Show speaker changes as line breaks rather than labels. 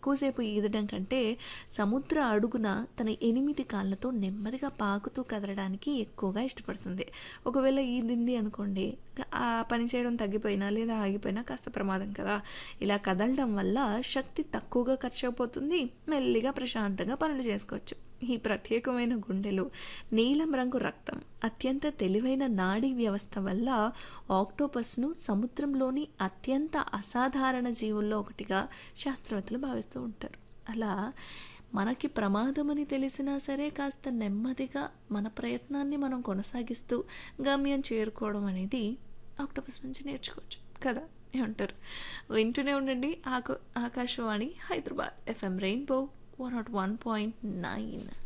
ఎక్కువసేపు ఈదడం కంటే సముద్ర అడుగున తన ఎనిమిది కాళ్ళతో నెమ్మదిగా పాకుతూ కదలడానికి ఎక్కువగా ఇష్టపడుతుంది ఒకవేళ ఈదింది అనుకోండి ఆ పని చేయడం తగ్గిపోయినా లేదా ఆగిపోయినా కాస్త ప్రమాదం కదా ఇలా కదలడం వల్ల శక్తి తక్కువగా ఖర్చు అయిపోతుంది మెల్లిగా ప్రశాంతంగా పనులు చేసుకోవచ్చు ఈ ప్రత్యేకమైన గుండెలు నీలం రంగు రక్తం అత్యంత తెలివైన నాడీ వ్యవస్థ వల్ల ఆక్టోపస్ను సముద్రంలోని అత్యంత అసాధారణ జీవుల్లో ఒకటిగా శాస్త్రవేత్తలు భావిస్తూ ఉంటారు అలా మనకి ప్రమాదమని తెలిసినా సరే కాస్త నెమ్మదిగా మన ప్రయత్నాన్ని మనం కొనసాగిస్తూ గమ్యం చేరుకోవడం అనేది ఆక్టోపస్ నుంచి నేర్చుకోవచ్చు కదా ఏమంటారు వింటూనే ఉండండి ఆకు Akashvani Hyderabad FM Rainbow one nought one point nine